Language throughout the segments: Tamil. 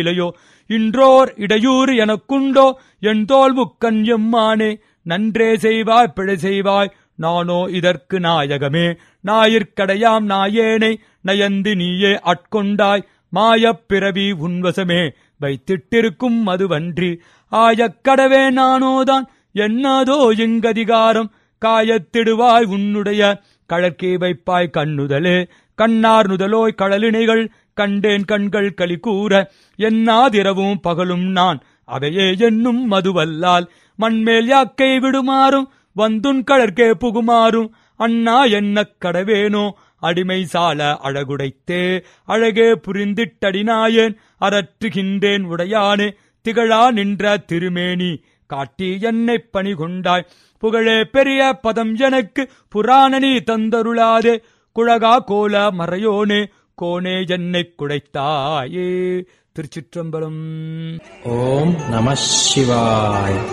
இலையோ இன்றோர் இடையூறு எனக்குண்டோ என் தோல் முக்கன் எம்மானே நன்றே செய்வாய் பிழை செய்வாய் நானோ இதற்கு நாயகமே ஞாயிற்கடையாம் நாயேனை நயந்து நீயே ஆட்கொண்டாய் மாயப் பிறவி உன்வசமே வைத்திட்டிருக்கும் மதுவன்றி ஆயக்கடவே நானோதான் என்னதோ எங்கதிகாரம் காயத்திடுவாய் உன்னுடைய கழற்கே வைப்பாய் கண்ணுதலே கண்ணார் நுதலோய் கடலினைகள் கண்டேன் கண்கள் களி கூற என்னாதிரவும் பகலும் நான் அவையே என்னும் மதுவல்லால் மண்மேல் யாக்கை விடுமாறும் வந்துன் கழற்கே புகுமாறும் அண்ணா என்ன கடவேனோ அடிமை சால அழகுடைத்தே அழகே புரிந்திட்டடினாயேன் அரற்றுகின்றேன் உடையானே திகழா நின்ற திருமேனி காட்டி என்னை பணி கொண்டாய் புகழே பெரிய பதம் எனக்கு புராணனி தந்தருளாதே குழகா கோல மறையோனே கோனே என்னை குடைத்தாயே திருச்சிற்றம்பலம் ஓம் நம சிவாய்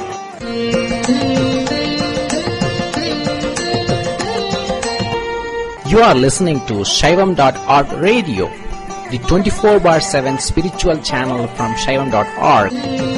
You are listening to Shaivam.org radio, the 24 bar 7 spiritual channel from Shaivam.org.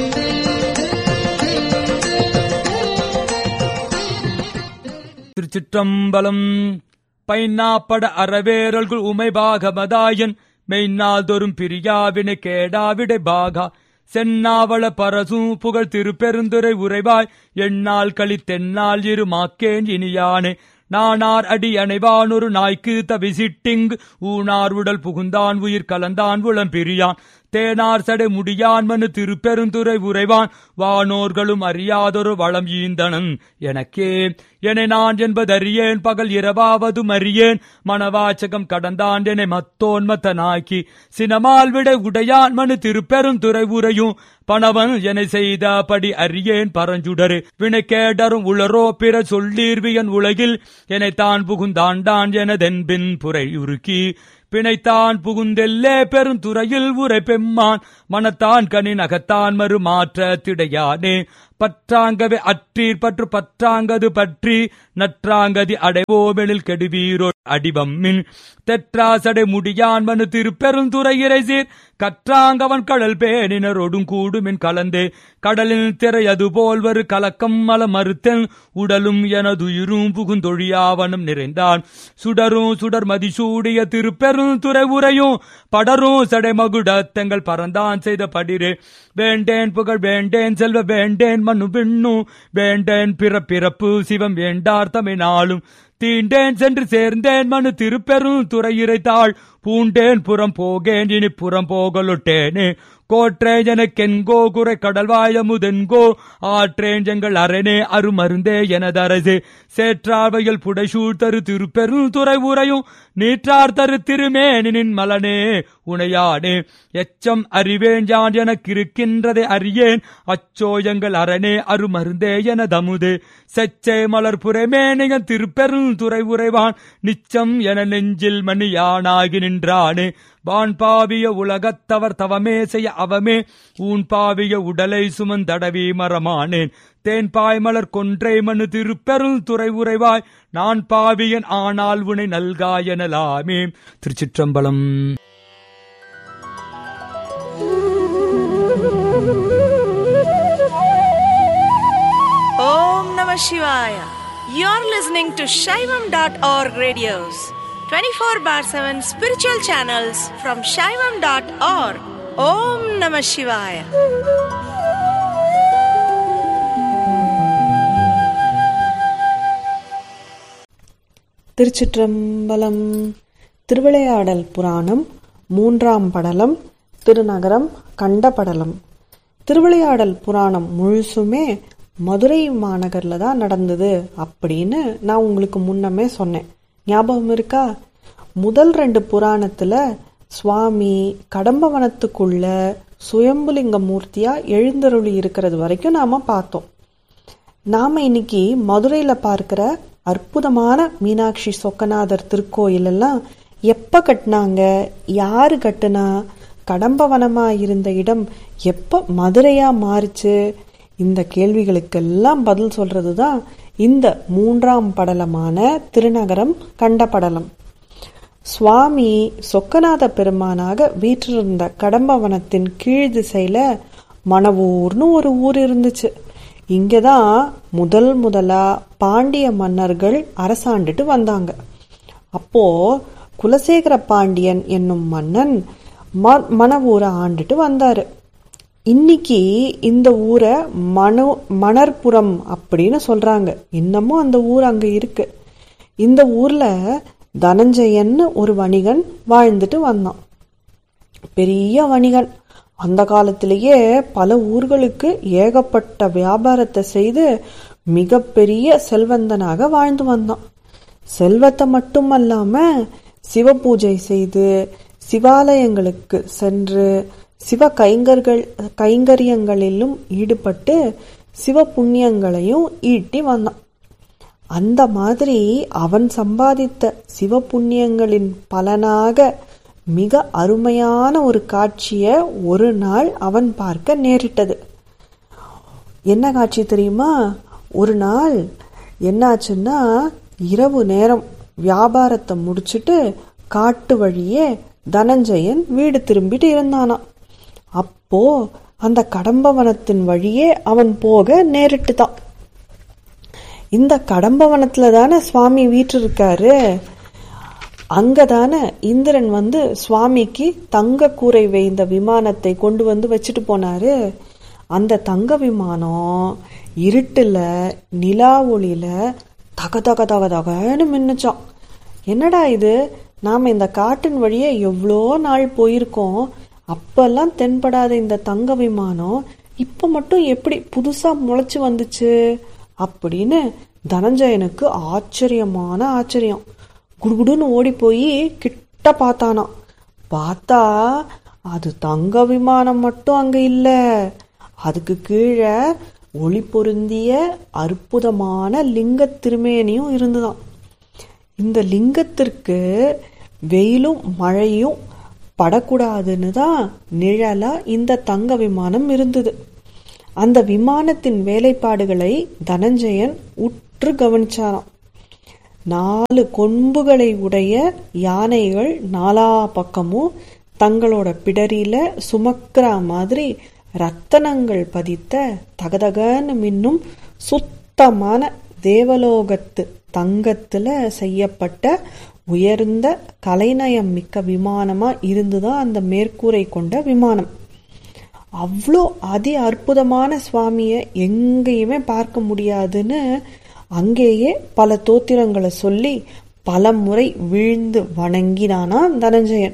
திருச்சிற்றம்பலம் பைன்னாப்பட அறவேரல்குள் உமை பாகமதாயன் மெய்நாள் தோறும் பிரியாவினை கேடாவிடை பாகா சென்னாவள பரசும் புகழ் திருப்பெருந்துரை உரைவாய் எண்ணால் களி தென்னால் இரு மாக்கேன் இனியானே நானார் அடி அணைவானொரு நாய்க்கு தவிசிட்டிங்கு ஊனார் உடல் புகுந்தான் உயிர் கலந்தான் உளம் பிரியான் தேனார் சடை முடியான் மனு திருப்பெருந்துரை உரைவான் வானோர்களும் அறியாதொரு வளம் ஈந்தனன் எனக்கே என நான் என்பதறியேன் பகல் இரவாவது அறியேன் மனவாச்சகம் கடந்தான் என மத்தோன்மத்தனாக்கி சினமால் விட உடையான் மனு திருப்பெருந்துரை உரையும் பணவன் என செய்த படி அறியேன் பரஞ்சுடரு வினைக்கேடரும் உளரோ பிற சொல்லீர்வியன் உலகில் என தான் புகுந்தாண்டான் எனதென்பின் புரை உருக்கி பிணைத்தான் புகுந்தெல்லே பெருந்துறையில் உரை பெம்மான் மனத்தான் கனி நகத்தான் மறு மாற்ற திடையானே பற்றாங்கவே அற்றீர் பற்று பற்றாங்கது பற்றி நற்றாங்கதி அடைவோமெனில் கெடுவீரோ அடிவம்மின் தெற்றாசடை முடியான் மனு திருப்பெருந்துறை இறைசீர் கற்றாங்கவன் கடல் பேணினரோடும் கூடுமின் கலந்தே கடலில் திரை அதுபோல் வரு கலக்கம் மல மறுத்தன் உடலும் எனதுயிரும் புகுந்தொழியாவனும் நிறைந்தான் சுடரும் சுடர் மதிசூடிய திருப்பெருந்துறை உரையும் படரும் சடைமகுடத்தங்கள் பறந்தான் செய்த படிரே வேண்டேன் புகழ் வேண்டேன் செல்வ வேண்டேன் மனு பெண்ணும் வேண்டேன் பிற பிறப்பு சிவம் வேண்டார் தமிழ்நாளும் தீண்டேன் சென்று சேர்ந்தேன் மனு திருப்பெரும் துறையிறைத்தாள் பூண்டேன் புறம் போகேன் இனி புறம் போகலொட்டேனே கோற்றே எனக்கென்கோ குறை கடல்வாயமுதென்கோ ஆற்றேன் எங்கள் அரணே அருமருந்தே எனதரசு சேற்றாவையில் புடைசூழ் தரு திருப்பெரும் துறை உரையும் நீற்றார் தரு திருமேனின் மலனே உனையானே எச்சம் அறிவேன் யான் எனக்கிருக்கின்றதை அறியேன் அச்சோ எங்கள் அரணே அருமருந்தே எனதமுது செச்சை மலர் புறமேனியன் திருப்பெரும் துறை உரைவான் நிச்சம் என நெஞ்சில் மணியானாகி நின்றானே வான் பாவிய உலகத்தவர் தவமே செய்ய அவமே ஊன் பாவிய உடலை சுமந்தடவி மரமானேன் தேன் பாய்மலர் கொன்றை மனு திருப்பெரும் துறை உரைவாய் நான் பாவியன் ஆனால் உனை நல்காயனலாமே திருச்சிற்றம்பலம் Om Namah Shivaya. You're listening to Shaivam.org radios, 24 bar 7 spiritual channels from Shaivam.org. Om Namah Shivaya. திருச்சிற்றம்பலம் திருவிளையாடல் புராணம் மூன்றாம் படலம் திருநகரம் கண்டபடலம் திருவிளையாடல் புராணம் முழுசுமே மதுரை மாநகர்ல தான் நடந்தது அப்படின்னு நான் உங்களுக்கு முன்னமே சொன்னேன் ஞாபகம் இருக்கா முதல் ரெண்டு புராணத்துல சுவாமி கடம்பவனத்துக்குள்ள சுயம்புலிங்க மூர்த்தியா எழுந்தருளி இருக்கிறது வரைக்கும் நாம பார்த்தோம் நாம இன்னைக்கு மதுரையில பார்க்கிற அற்புதமான மீனாட்சி சொக்கநாதர் திருக்கோயில் எல்லாம் எப்ப கட்டினாங்க யாரு கட்டுனா கடம்பவனமா இருந்த இடம் எப்ப மதுரையா மாறுச்சு இந்த கேள்விகளுக்கெல்லாம் பதில் சொல்றதுதான் இந்த மூன்றாம் படலமான திருநகரம் கண்ட படலம் சுவாமி சொக்கநாத பெருமானாக வீற்றிருந்த கடம்பவனத்தின் கீழ் திசையில மணவூர்னு ஒரு ஊர் இருந்துச்சு இங்கதான் முதல் முதலா பாண்டிய மன்னர்கள் அரசாண்டுட்டு வந்தாங்க அப்போ குலசேகர பாண்டியன் என்னும் மன்னன் ம- மணவூரை ஆண்டுட்டு வந்தாரு இன்னைக்கு இந்த ஊரை மணு மணற்புரம் அப்படின்னு சொல்றாங்க இன்னமும் அந்த ஊர் அங்க இருக்கு இந்த ஊர்ல தனஞ்சயன்னு ஒரு வணிகன் வாழ்ந்துட்டு வந்தான் பெரிய வணிகன் அந்த காலத்திலேயே பல ஊர்களுக்கு ஏகப்பட்ட வியாபாரத்தை செய்து மிகப்பெரிய செல்வந்தனாக வாழ்ந்து வந்தான் செல்வத்தை மட்டுமல்லாம சிவபூஜை செய்து சிவாலயங்களுக்கு சென்று சிவ கைங்கர்கள் கைங்கரியங்களிலும் ஈடுபட்டு சிவ புண்ணியங்களையும் ஈட்டி வந்தான் அந்த மாதிரி அவன் சம்பாதித்த சிவ புண்ணியங்களின் பலனாக மிக அருமையான ஒரு காட்சிய ஒரு நாள் அவன் பார்க்க நேரிட்டது என்ன காட்சி தெரியுமா ஒரு நாள் என்னாச்சுன்னா இரவு நேரம் வியாபாரத்தை முடிச்சிட்டு காட்டு வழியே தனஞ்சயன் வீடு திரும்பிட்டு இருந்தானாம் அப்போ அந்த கடம்பவனத்தின் வழியே அவன் போக நேரிட்டுதான் இந்த கடம்பவனத்துல தானே சுவாமி வீற்றிருக்காரு அங்கதானே இந்திரன் வந்து சுவாமிக்கு தங்க கூரை வைந்த விமானத்தை கொண்டு வந்து வச்சுட்டு போனாரு அந்த தங்க விமானம் இருட்டுல நிலா ஒளியில தக தக தக தகன்னு மின்னுச்சான் என்னடா இது நாம இந்த காட்டின் வழியே எவ்வளோ நாள் போயிருக்கோம் அப்பெல்லாம் தென்படாத இந்த தங்க விமானம் இப்ப மட்டும் எப்படி புதுசா முளைச்சு வந்துச்சு அப்படின்னு தனஞ்சயனுக்கு ஆச்சரியமான ஆச்சரியம் குடுகுடுன்னு ஓடி போய் கிட்ட பார்த்தானாம் பார்த்தா அது தங்க விமானம் மட்டும் அங்க இல்ல அதுக்கு கீழே ஒளி பொருந்திய அற்புதமான லிங்க திருமேனியும் இருந்துதான் இந்த லிங்கத்திற்கு வெயிலும் மழையும் படக்கூடாதுன்னு தான் நிழலா இந்த தங்க விமானம் இருந்தது அந்த விமானத்தின் வேலைப்பாடுகளை தனஞ்சயன் உற்று கவனிச்சாராம் நாலு கொம்புகளை உடைய யானைகள் நாலா பக்கமும் தங்களோட பிடரியில சுமக்கிற மாதிரி ரத்தனங்கள் பதித்த தகதகன்னு மின்னும் சுத்தமான தேவலோகத்து தங்கத்துல செய்யப்பட்ட உயர்ந்த கலைநயம் மிக்க விமானமா இருந்துதான் அந்த மேற்கூரை கொண்ட விமானம் அவ்வளோ அதி அற்புதமான சுவாமிய எங்கேயுமே பார்க்க முடியாதுன்னு அங்கேயே பல தோத்திரங்களை சொல்லி பல முறை வீழ்ந்து வணங்கினானா தனஞ்சயன்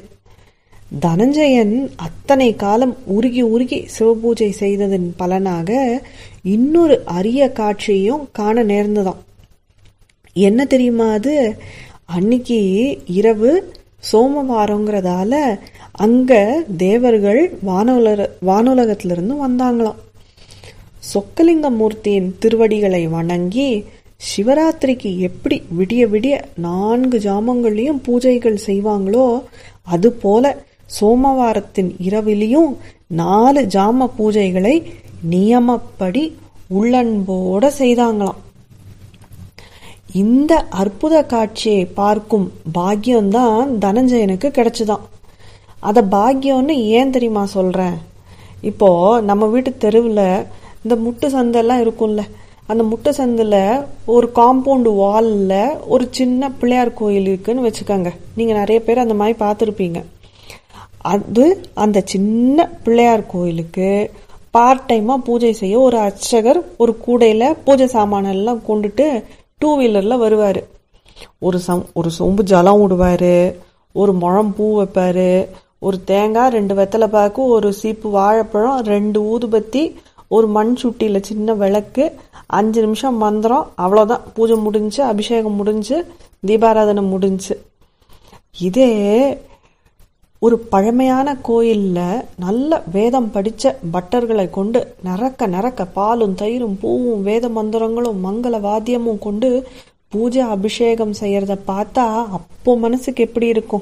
தனஞ்சயன் அத்தனை காலம் உருகி உருகி சிவபூஜை செய்ததன் பலனாக இன்னொரு அரிய காட்சியையும் காண நேர்ந்ததாம் என்ன தெரியுமா அது அன்னைக்கு இரவு சோமவாரங்கிறதால அங்க தேவர்கள் வானுலக வானுலகத்திலிருந்து வந்தாங்களாம் சொக்கலிங்க மூர்த்தியின் திருவடிகளை வணங்கி சிவராத்திரிக்கு எப்படி விடிய விடிய நான்கு ஜாமங்களையும் பூஜைகள் செய்வாங்களோ அது போல சோமவாரத்தின் இரவிலையும் நாலு ஜாம பூஜைகளை நியமப்படி உள்ளன்போட செய்தாங்களாம் இந்த அற்புத காட்சியை பார்க்கும் பாக்கியம்தான் தனஞ்சயனுக்கு கிடைச்சுதான் அத பாக்கியம்னு ஏன் தெரியுமா சொல்றேன் இப்போ நம்ம வீட்டு தெருவில் இந்த முட்டு சந்தெல்லாம் இருக்கும்ல அந்த முட்டு சந்தில் ஒரு காம்பவுண்டு வாலில் ஒரு சின்ன பிள்ளையார் கோயில் இருக்குன்னு வச்சுக்கோங்க நீங்கள் நிறைய பேர் அந்த மாதிரி பார்த்துருப்பீங்க அது அந்த சின்ன பிள்ளையார் கோயிலுக்கு பார்ட் டைமாக பூஜை செய்ய ஒரு அர்ச்சகர் ஒரு கூடையில் பூஜை சாமானெல்லாம் கொண்டுட்டு டூ வீலரில் வருவார் ஒரு சம் ஒரு சொம்பு ஜலம் விடுவார் ஒரு முழம் பூ வைப்பார் ஒரு தேங்காய் ரெண்டு வெத்தலை பாக்கு ஒரு சீப்பு வாழைப்பழம் ரெண்டு ஊதுபத்தி ஒரு மண் சுட்டியில் சின்ன விளக்கு அஞ்சு நிமிஷம் மந்திரம் அவ்வளோதான் பூஜை முடிஞ்சு அபிஷேகம் முடிஞ்சு தீபாராதனை முடிஞ்சு இதே ஒரு பழமையான கோயில்ல நல்ல வேதம் படிச்ச பட்டர்களை கொண்டு நிறக்க நிறக்க பாலும் தயிரும் பூவும் வேத மந்திரங்களும் மங்கள வாத்தியமும் கொண்டு பூஜை அபிஷேகம் செய்யறத பார்த்தா அப்போ மனசுக்கு எப்படி இருக்கும்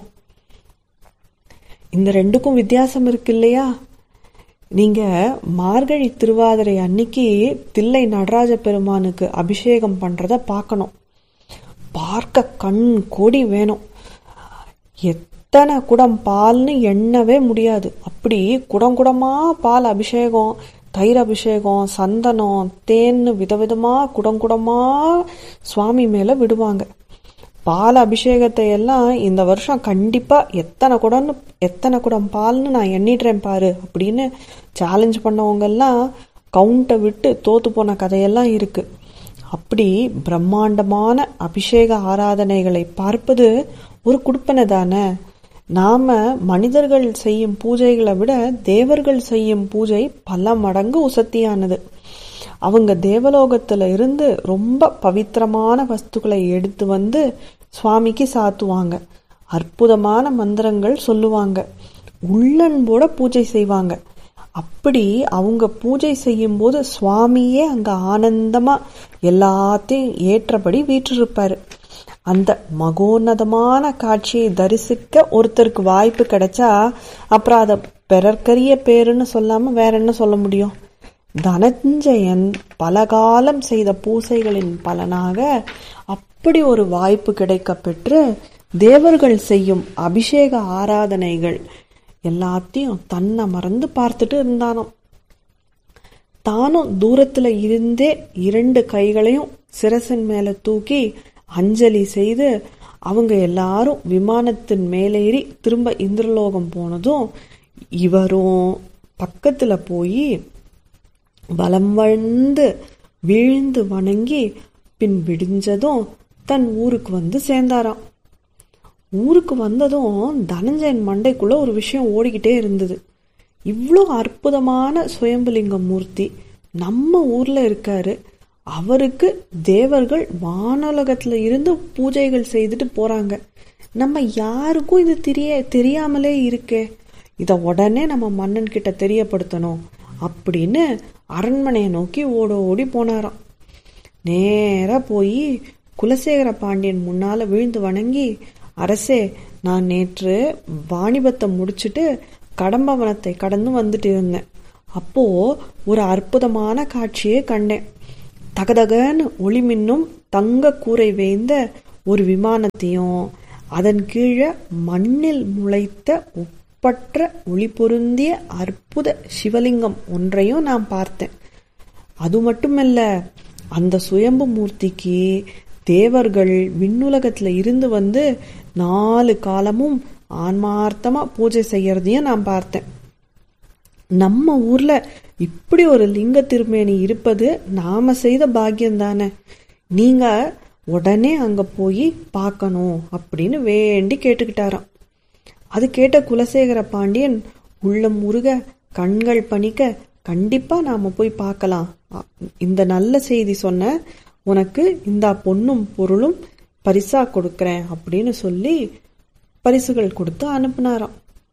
இந்த ரெண்டுக்கும் வித்தியாசம் இருக்கு இல்லையா நீங்க மார்கழி திருவாதிரை அன்னைக்கு தில்லை நடராஜ பெருமானுக்கு அபிஷேகம் பண்றத பார்க்கணும் பார்க்க கண் கோடி வேணும் எத்தனை குடம் பால்னு எண்ணவே முடியாது அப்படி குடம் குடமா பால் அபிஷேகம் தயிர் அபிஷேகம் சந்தனம் தேன்னு விதவிதமா குடம் குடமா சுவாமி மேல விடுவாங்க பால் அபிஷேகத்தை எல்லாம் இந்த வருஷம் கண்டிப்பா எத்தனை குடம்னு எத்தனை குடம் பால்னு நான் எண்ணிடுறேன் பாரு அப்படின்னு சேலஞ்ச் பண்ணவங்க எல்லாம் கவுண்டை விட்டு தோத்து போன கதையெல்லாம் இருக்கு அப்படி பிரம்மாண்டமான அபிஷேக ஆராதனைகளை பார்ப்பது ஒரு குடுப்பனை தானே நாம மனிதர்கள் செய்யும் பூஜைகளை விட தேவர்கள் செய்யும் பூஜை பல மடங்கு உசத்தியானது அவங்க தேவலோகத்துல இருந்து ரொம்ப பவித்திரமான வஸ்துக்களை எடுத்து வந்து சுவாமிக்கு சாத்துவாங்க அற்புதமான மந்திரங்கள் சொல்லுவாங்க உள்ளன்போட பூஜை செய்வாங்க அப்படி அவங்க பூஜை செய்யும் போது சுவாமியே அங்க ஆனந்தமா எல்லாத்தையும் ஏற்றபடி வீற்றிருப்பாரு அந்த மகோன்னதமான காட்சியை தரிசிக்க ஒருத்தருக்கு வாய்ப்பு கிடைச்சா அப்புறம் அதை பிறர்க்கரிய பேருன்னு சொல்லாம வேற என்ன சொல்ல முடியும் தனஞ்சயன் பல காலம் செய்த பூசைகளின் பலனாக அப்படி ஒரு வாய்ப்பு கிடைக்க பெற்று தேவர்கள் செய்யும் அபிஷேக ஆராதனைகள் எல்லாத்தையும் தன்னை மறந்து பார்த்துட்டு இருந்தானாம் தானும் தூரத்துல இருந்தே இரண்டு கைகளையும் சிரசன் மேல தூக்கி அஞ்சலி செய்து அவங்க எல்லாரும் விமானத்தின் மேலேறி திரும்ப இந்திரலோகம் போனதும் இவரும் பக்கத்துல போய் வலம் வந்து வீழ்ந்து வணங்கி பின் விடிஞ்சதும் தன் ஊருக்கு வந்து சேர்ந்தாராம் ஊருக்கு வந்ததும் தனஞ்சயன் மண்டைக்குள்ள ஒரு விஷயம் ஓடிக்கிட்டே இருந்தது இவ்வளோ அற்புதமான சுயம்புலிங்க மூர்த்தி நம்ம ஊர்ல இருக்காரு அவருக்கு தேவர்கள் வானுலகத்துல இருந்து பூஜைகள் செய்துட்டு போறாங்க நம்ம யாருக்கும் இது தெரிய தெரியாமலே இருக்கே இத உடனே நம்ம மன்னன் கிட்ட தெரியப்படுத்தணும் அப்படின்னு அரண்மனையை நோக்கி ஓட ஓடி போனாராம் நேரா போய் குலசேகர பாண்டியன் முன்னால விழுந்து வணங்கி அரசே நான் நேற்று வாணிபத்தை முடிச்சிட்டு கடம்பவனத்தை கடந்து வந்துட்டு இருந்தேன் அப்போ ஒரு அற்புதமான காட்சியை கண்டேன் தகதகன்னு ஒளி மின்னும் தங்க கூரை வேய்ந்த ஒரு விமானத்தையும் அதன் கீழே மண்ணில் முளைத்த ஒப்பற்ற ஒளி பொருந்திய அற்புத சிவலிங்கம் ஒன்றையும் நான் பார்த்தேன் அது மட்டுமல்ல அந்த சுயம்பு மூர்த்திக்கு தேவர்கள் விண்ணுலகத்துல இருந்து வந்து நாலு காலமும் ஆன்மார்த்தமா பூஜை செய்யறதையும் நான் பார்த்தேன் நம்ம ஊர்ல இப்படி ஒரு லிங்க திருமேனி இருப்பது நாம செய்த பாக்கியம் தானே நீங்க உடனே அங்க போய் பார்க்கணும் அப்படின்னு வேண்டி கேட்டுக்கிட்டாராம் அது கேட்ட குலசேகர பாண்டியன் உள்ளம் முருக கண்கள் பணிக்க கண்டிப்பா நாம போய் பார்க்கலாம் அ- இந்த நல்ல செய்தி சொன்ன உனக்கு இந்த பொண்ணும் பொருளும் பரிசா கொடுக்கறேன் அப்படின்னு சொல்லி பரிசுகள் கொடுத்து அனுப்புனாராம்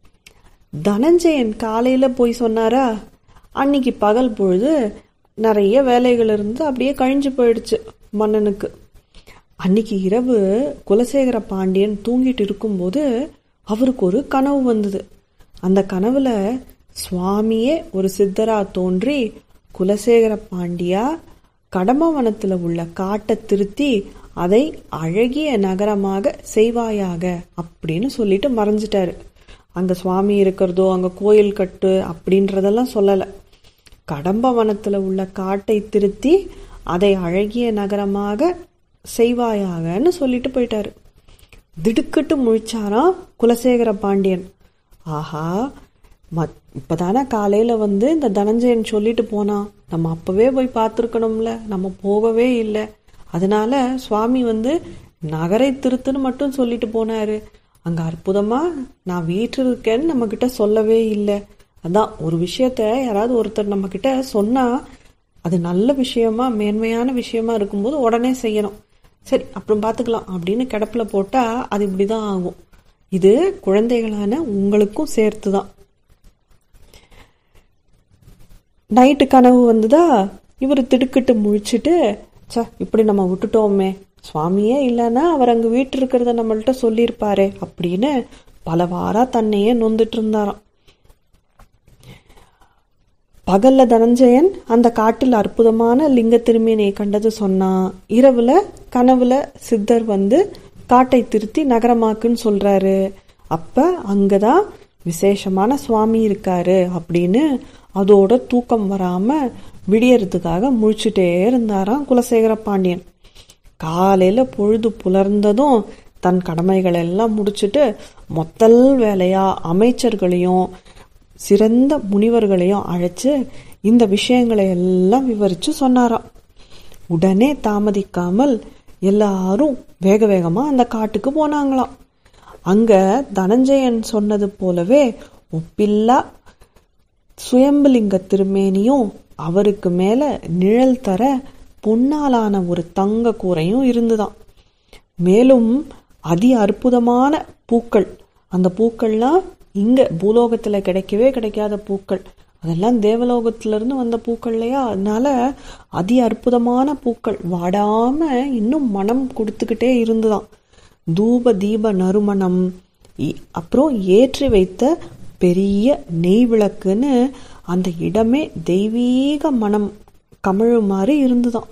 தனஞ்சயன் காலையில போய் சொன்னாரா அன்னைக்கு பகல் பொழுது நிறைய வேலைகள் இருந்து அப்படியே கழிஞ்சு போயிடுச்சு மன்னனுக்கு அன்னைக்கு இரவு குலசேகர பாண்டியன் தூங்கிட்டு இருக்கும்போது அவருக்கு ஒரு கனவு வந்தது அந்த கனவுல சுவாமியே ஒரு சித்தரா தோன்றி குலசேகர பாண்டியா கடம்பவனத்துல உள்ள காட்டை திருத்தி அதை அழகிய நகரமாக செய்வாயாக அப்படின்னு சொல்லிட்டு மறைஞ்சிட்டாரு அங்க சுவாமி இருக்கிறதோ அங்க கோயில் கட்டு அப்படின்றதெல்லாம் சொல்லல கடம்பவனத்துல உள்ள காட்டை திருத்தி அதை அழகிய நகரமாக செய்வாயாகன்னு சொல்லிட்டு போயிட்டாரு திடுக்கிட்டு முழிச்சாராம் குலசேகர பாண்டியன் ஆஹா மத் இப்பதானே காலையில வந்து இந்த தனஞ்சயன் சொல்லிட்டு போனான் நம்ம அப்பவே போய் பார்த்துருக்கணும்ல நம்ம போகவே இல்லை அதனால சுவாமி வந்து நகரை திருத்துன்னு மட்டும் சொல்லிட்டு போனாரு அங்க அற்புதமா நான் வீட்டில் இருக்கேன்னு நம்ம கிட்ட சொல்லவே இல்லை அதான் ஒரு விஷயத்த யாராவது ஒருத்தர் நம்ம கிட்ட சொன்னா அது நல்ல விஷயமா மேன்மையான விஷயமா இருக்கும்போது உடனே செய்யணும் சரி அப்புறம் பார்த்துக்கலாம் அப்படின்னு கிடப்புல போட்டா அது இப்படிதான் ஆகும் இது குழந்தைகளான உங்களுக்கும் சேர்த்து தான் நைட்டு கனவு வந்ததா இவர் திடுக்கிட்டு முழிச்சிட்டு ச்சே இப்படி நம்ம விட்டுட்டோமே சுவாமியே இல்லைன்னா அவர் அங்க வீட்டு இருக்கிறத நம்மள்ட்ட சொல்லியிருப்பாரே அப்படின்னு பலவாரா தன்னையே நொந்துட்டு இருந்தாராம் பகல்ல தனஞ்சயன் அந்த காட்டில் அற்புதமான லிங்க திருமேனியை கண்டது சொன்னான் இரவுல கனவுல சித்தர் வந்து காட்டை திருத்தி நகரமாக்குன்னு சொல்றாரு அப்ப அங்கதான் விசேஷமான சுவாமி இருக்காரு அப்படின்னு அதோட தூக்கம் வராம விடியறதுக்காக முழிச்சுட்டே இருந்தாராம் குலசேகர பாண்டியன் காலையில பொழுது புலர்ந்ததும் தன் கடமைகள் எல்லாம் முடிச்சுட்டு மொத்தல் வேலையா அமைச்சர்களையும் சிறந்த முனிவர்களையும் அழைச்சு இந்த விஷயங்களை எல்லாம் விவரிச்சு சொன்னாராம் உடனே தாமதிக்காமல் எல்லாரும் வேக வேகமா அந்த காட்டுக்கு போனாங்களாம் அங்க தனஞ்சயன் சொன்னது போலவே ஒப்பில்லா சுயம்புலிங்க திருமேனியும் அவருக்கு மேல நிழல் தர பொன்னாலான ஒரு தங்க கூரையும் இருந்துதான் மேலும் அதி அற்புதமான பூக்கள் அந்த பூக்கள்லாம் இங்க பூலோகத்துல கிடைக்கவே கிடைக்காத பூக்கள் அதெல்லாம் தேவலோகத்துல இருந்து வந்த பூக்கள் இல்லையா அதனால அதி அற்புதமான பூக்கள் வாடாம இன்னும் மனம் கொடுத்துக்கிட்டே இருந்துதான் தூப தீப நறுமணம் இ- அப்புறம் ஏற்றி வைத்த பெரிய நெய் விளக்குன்னு அந்த இடமே தெய்வீக மனம் கமழுமாறு இருந்துதான்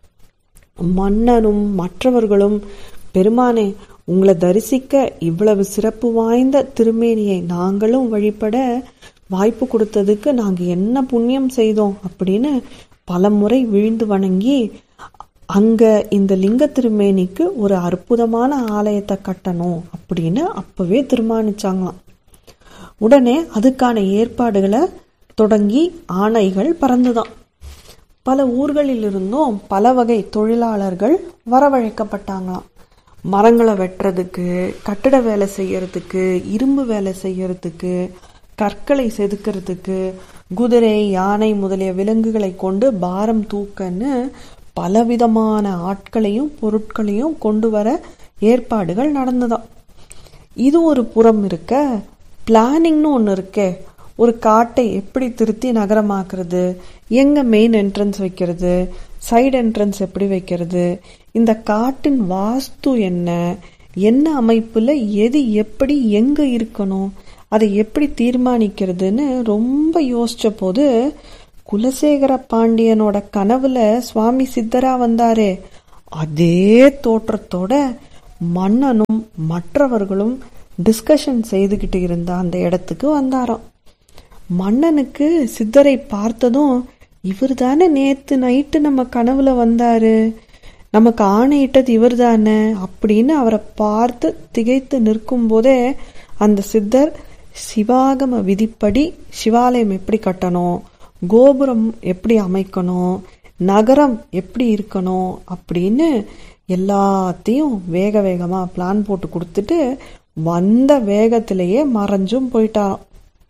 மன்னனும் மற்றவர்களும் பெருமானே உங்களை தரிசிக்க இவ்வளவு சிறப்பு வாய்ந்த திருமேனியை நாங்களும் வழிபட வாய்ப்பு கொடுத்ததுக்கு நாங்க என்ன புண்ணியம் செய்தோம் அப்படின்னு பலமுறை விழுந்து வணங்கி அங்க இந்த லிங்க திருமேனிக்கு ஒரு அற்புதமான ஆலயத்தை கட்டணும் அப்படின்னு அப்பவே தீர்மானிச்சாங்களாம் உடனே அதுக்கான ஏற்பாடுகளை தொடங்கி ஆணைகள் பறந்துதான் பல ஊர்களில் இருந்தும் பல வகை தொழிலாளர்கள் வரவழைக்கப்பட்டாங்களாம் மரங்களை வெட்டுறதுக்கு கட்டிட வேலை செய்யறதுக்கு இரும்பு வேலை செய்யறதுக்கு கற்களை செதுக்கிறதுக்கு குதிரை யானை முதலிய விலங்குகளை கொண்டு பாரம் தூக்கன்னு பலவிதமான ஆட்களையும் பொருட்களையும் கொண்டு வர ஏற்பாடுகள் நடந்ததாம் இது ஒரு புறம் இருக்க பிளானிங்னு ஒன்று இருக்கே ஒரு காட்டை எப்படி திருத்தி நகரமாக்குறது எங்க மெயின் என்ட்ரன்ஸ் வைக்கிறது சைடு என்ட்ரன்ஸ் எப்படி வைக்கிறது இந்த காட்டின் வாஸ்து என்ன என்ன அமைப்புல எது எப்படி எங்க இருக்கணும் அதை எப்படி தீர்மானிக்கிறதுன்னு ரொம்ப யோசிச்ச போது குலசேகர பாண்டியனோட கனவுல சுவாமி சித்தரா வந்தாரே அதே தோற்றத்தோட மன்னனும் மற்றவர்களும் டிஸ்கஷன் செய்துகிட்டு இருந்த அந்த இடத்துக்கு வந்தாராம் மன்னனுக்கு சித்தரை பார்த்ததும் இவர் தானே நேத்து நைட்டு நம்ம கனவுல வந்தாரு நமக்கு ஆணையிட்டது இவர் தானே அப்படின்னு அவரை பார்த்து திகைத்து நிற்கும் போதே அந்த சித்தர் சிவாகம விதிப்படி சிவாலயம் எப்படி கட்டணும் கோபுரம் எப்படி அமைக்கணும் நகரம் எப்படி இருக்கணும் அப்படின்னு எல்லாத்தையும் வேக வேகமா பிளான் போட்டு கொடுத்துட்டு வந்த வேகத்திலேயே மறைஞ்சும் போயிட்டாராம்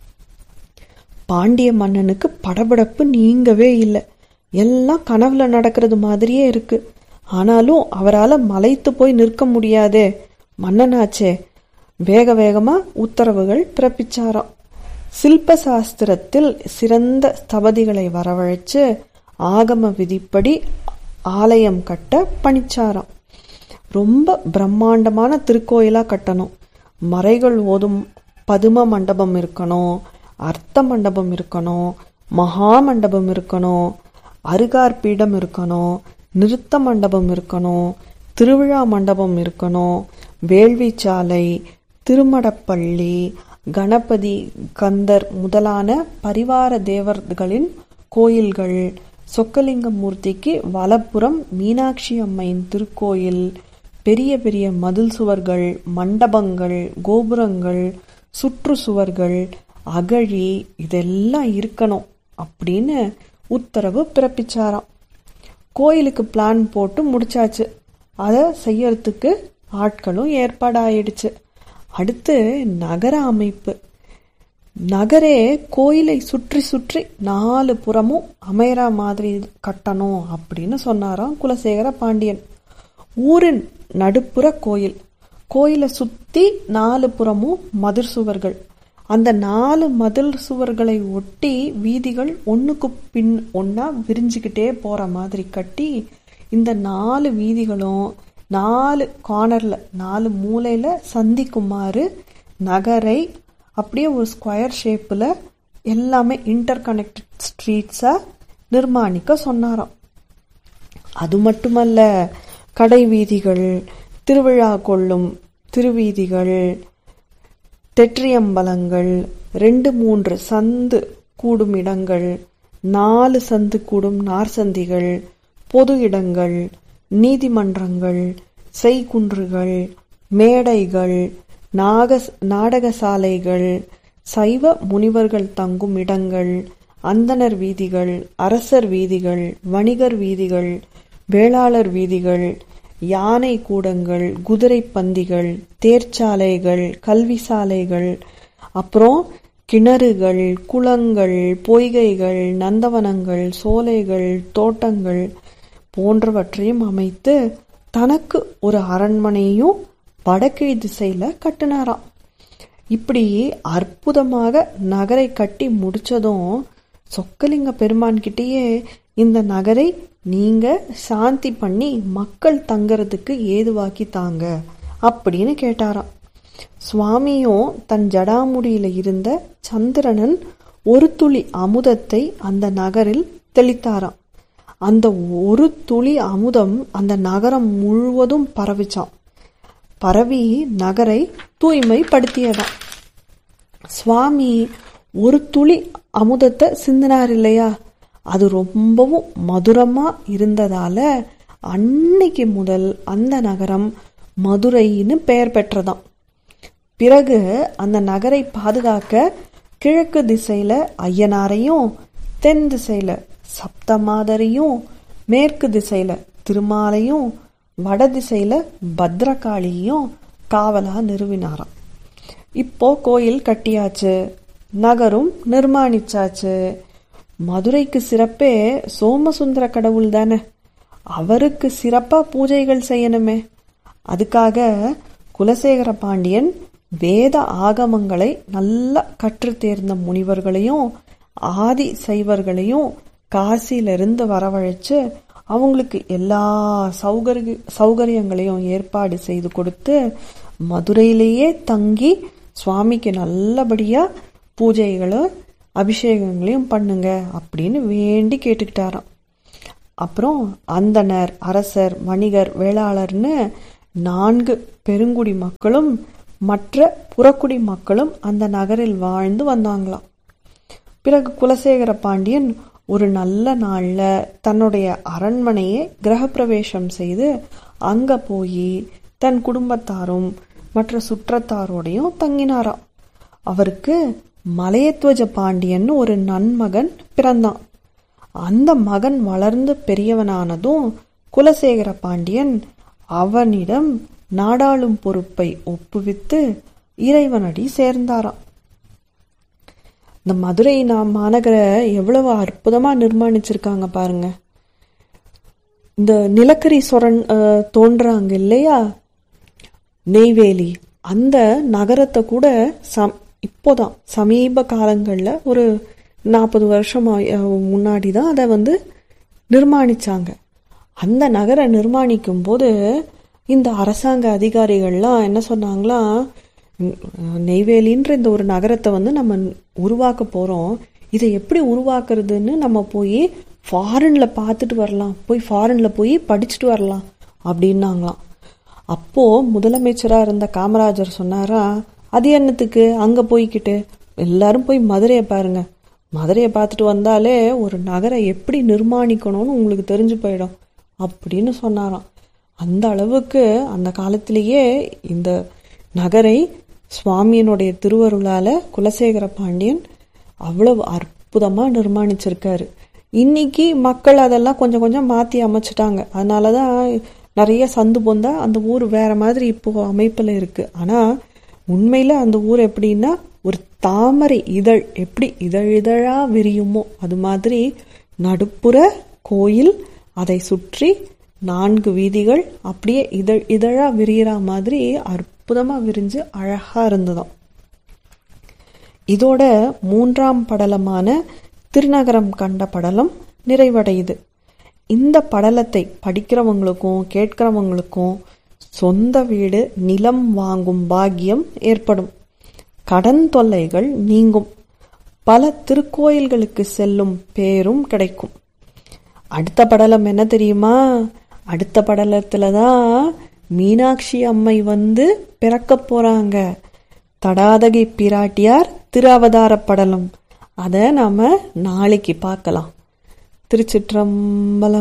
பாண்டிய மன்னனுக்கு படபடப்பு நீங்கவே இல்லை எல்லாம் கனவுல நடக்கிறது மாதிரியே இருக்கு ஆனாலும் அவரால மலைத்து போய் நிற்க முடியாதே மன்னனாச்சே வேக வேகமா உத்தரவுகள் பிறப்பிச்சாராம் சில்ப சாஸ்திரத்தில் சிறந்த ஸ்தபதிகளை வரவழைச்சு ஆகம விதிப்படி ஆலயம் கட்ட பணிச்சாராம் ரொம்ப பிரம்மாண்டமான திருக்கோயிலா கட்டணும் மறைகள் ஓதும் பதும மண்டபம் இருக்கணும் அர்த்த மண்டபம் இருக்கணும் மகா மண்டபம் இருக்கணும் அருகார் பீடம் இருக்கணும் நிறுத்த மண்டபம் இருக்கணும் திருவிழா மண்டபம் இருக்கணும் வேள்விச்சாலை திருமடப்பள்ளி கணபதி கந்தர் முதலான பரிவார தேவர்களின் கோயில்கள் சொக்கலிங்க மூர்த்திக்கு வலப்புறம் மீனாட்சி அம்மையின் திருக்கோயில் பெரிய பெரிய மதில் சுவர்கள் மண்டபங்கள் கோபுரங்கள் சுற்று சுவர்கள் அகழி இதெல்லாம் இருக்கணும் அப்படின்னு உத்தரவு பிறப்பிச்சாராம் கோயிலுக்கு பிளான் போட்டு முடிச்சாச்சு அதை செய்யறதுக்கு ஆட்களும் ஏற்பாடாயிடுச்சு அடுத்து நகர அமைப்பு நகரே கோயிலை சுற்றி சுற்றி நாலு புறமும் அமையற மாதிரி கட்டணும் அப்படின்னு சொன்னாராம் குலசேகர பாண்டியன் ஊரின் நடுப்புற கோயில் கோயிலை சுத்தி நாலு புறமும் மதிர் சுவர்கள் அந்த நாலு மதில் சுவர்களை ஒட்டி வீதிகள் ஒண்ணுக்கு பின் ஒன்னா விரிஞ்சுக்கிட்டே போற மாதிரி கட்டி இந்த நாலு வீதிகளும் நாலு கார்னர்ல நாலு மூலையில சந்திக்குமாறு நகரை அப்படியே ஒரு ஸ்கொயர் ஷேப்ல எல்லாமே இன்டர் கனெக்டட் ஸ்ட்ரீட்ஸா நிர்மாணிக்க சொன்னாராம் அது மட்டுமல்ல கடை வீதிகள் திருவிழா கொள்ளும் திருவீதிகள் தெற்றியம்பலங்கள் ரெண்டு மூன்று சந்து கூடும் இடங்கள் நாலு சந்து கூடும் நார்சந்திகள் பொது இடங்கள் நீதிமன்றங்கள் செய்குன்றுகள் மேடைகள் நாக நாடகசாலைகள் சைவ முனிவர்கள் தங்கும் இடங்கள் அந்தணர் வீதிகள் அரசர் வீதிகள் வணிகர் வீதிகள் வேளாளர் வீதிகள் யானை கூடங்கள் குதிரை பந்திகள் தேர்ச்சாலைகள் கல்வி சாலைகள் அப்புறம் கிணறுகள் குளங்கள் பொய்கைகள் நந்தவனங்கள் சோலைகள் தோட்டங்கள் போன்றவற்றையும் அமைத்து தனக்கு ஒரு அரண்மனையும் வடகிழி திசையில கட்டினாராம் இப்படி அற்புதமாக நகரை கட்டி முடிச்சதும் சொக்கலிங்க பெருமான் கிட்டேயே இந்த நகரை நீங்க சாந்தி பண்ணி மக்கள் தங்கறதுக்கு ஏதுவாக்கி தாங்க அப்படின்னு கேட்டாராம் சுவாமியும் தன் ஜடாமுடியில இருந்த சந்திரனன் ஒரு துளி அமுதத்தை அந்த நகரில் தெளித்தாராம் அந்த ஒரு துளி அமுதம் அந்த நகரம் முழுவதும் பரவிச்சான் பரவி நகரை தூய்மைப்படுத்தியதாம் சுவாமி ஒரு துளி அமுதத்தை சிந்தினார் இல்லையா அது ரொம்பவும் மதுரமா இருந்ததால அன்னைக்கு முதல் அந்த நகரம் மதுரைன்னு பெயர் பெற்றதாம் பிறகு அந்த நகரை பாதுகாக்க கிழக்கு திசையில ஐயனாரையும் தென் திசையில சப்தமாதரையும் மேற்கு திசையில திருமாலையும் வட திசையில பத்ரகாளியையும் காவலா நிறுவினாராம் இப்போ கோயில் கட்டியாச்சு நகரும் நிர்மாணிச்சாச்சு மதுரைக்கு சிறப்பே சோமசுந்தர கடவுள் தானே அவருக்கு சிறப்பா பூஜைகள் செய்யணுமே அதுக்காக குலசேகர பாண்டியன் வேத ஆகமங்களை நல்லா கற்று தேர்ந்த முனிவர்களையும் ஆதி சைவர்களையும் காசியிலிருந்து வரவழைச்சு அவங்களுக்கு எல்லா சௌகரிய சௌகரியங்களையும் ஏற்பாடு செய்து கொடுத்து மதுரையிலேயே தங்கி சுவாமிக்கு நல்லபடியா பூஜைகளை அபிஷேகங்களையும் பண்ணுங்க அப்படின்னு வேண்டி கேட்டுக்கிட்டாராம் அப்புறம் அந்தனர் அரசர் வணிகர் வேளாளர்னு நான்கு பெருங்குடி மக்களும் மற்ற புறக்குடி மக்களும் அந்த நகரில் வாழ்ந்து வந்தாங்களாம் பிறகு குலசேகர பாண்டியன் ஒரு நல்ல நாள்ல தன்னுடைய அரண்மனையை கிரகப்பிரவேசம் செய்து அங்க போய் தன் குடும்பத்தாரும் மற்ற சுற்றத்தாரோடையும் தங்கினாராம் அவருக்கு மலையத்வஜ பாண்டியன் ஒரு நன்மகன் பிறந்தான் அந்த மகன் வளர்ந்து பெரியவனானதும் குலசேகர பாண்டியன் அவனிடம் நாடாளும் பொறுப்பை ஒப்புவித்து இறைவனடி சேர்ந்தாராம் இந்த மதுரை நாம் மாநகரை எவ்வளவு அற்புதமா நிர்மாணிச்சிருக்காங்க பாருங்க இந்த நிலக்கரி சொரன் அஹ், தோன்றாங்க இல்லையா நெய்வேலி அந்த நகரத்தை கூட சம் இப்போதான் சமீப காலங்களில் ஒரு நாற்பது வருஷம் முன்னாடி தான் அதை வந்து நிர்மாணிச்சாங்க அந்த நகரை நிர்மாணிக்கும் போது இந்த அரசாங்க அதிகாரிகள்லாம் என்ன சொன்னாங்களாம் "உம், நெய்வேலின்ற இந்த ஒரு நகரத்தை வந்து நம்ம உருவாக்க போறோம் இதை எப்படி உருவாக்குறதுன்னு நம்ம போய் ஃபாரின்ல பார்த்துட்டு வரலாம் போய் ஃபாரின்ல போய் படிச்சுட்டு வரலாம் அப்படின்னாங்களாம் அப்போ முதலமைச்சரா இருந்த காமராஜர் சொன்னாரா அது என்னத்துக்கு அங்க போய்க்கிட்டு எல்லாரும் போய் மதுரையை பாருங்க மதுரையை பார்த்துட்டு வந்தாலே ஒரு நகரை எப்படி நிர்மாணிக்கணும்னு உங்களுக்கு தெரிஞ்சு போயிடும் அப்படின்னு சொன்னாராம் அந்த அளவுக்கு அந்த காலத்திலேயே இந்த நகரை சுவாமியினுடைய திருவருளால குலசேகர பாண்டியன் அவ்வளவு அற்புதமா நிர்மாணிச்சிருக்காரு இன்னைக்கு மக்கள் அதெல்லாம் கொஞ்சம் கொஞ்சம் மாத்தி அமைச்சிட்டாங்க அதனாலதான் நிறைய சந்து பொந்தா அந்த ஊர் வேற மாதிரி இப்போ அமைப்புல இருக்கு ஆனா உண்மையில அந்த ஊர் எப்படின்னா ஒரு தாமரை இதழ் எப்படி இதழ் இதழா விரியுமோ அது மாதிரி நடுப்புற கோயில் அதை சுற்றி நான்கு வீதிகள் அப்படியே இதழ் இதழா விரியிற மாதிரி அற்புதமா விரிஞ்சு அழகா இருந்ததாம் இதோட மூன்றாம் படலமான திருநகரம் கண்ட படலம் நிறைவடையுது இந்த படலத்தை படிக்கிறவங்களுக்கும் கேட்கிறவங்களுக்கும் சொந்த வீடு நிலம் வாங்கும் பாக்கியம் ஏற்படும் கடன் தொல்லைகள் நீங்கும் பல திருக்கோயில்களுக்கு செல்லும் பேரும் கிடைக்கும் அடுத்த படலம் என்ன தெரியுமா அடுத்த படலத்துல தான் மீனாட்சி அம்மை வந்து பிறக்க போறாங்க தடாதகை பிராட்டியார் திரு அவதாரப்படலம் அதை நாம நாளைக்கு பார்க்கலாம் திருச்சிற்றம்பலம்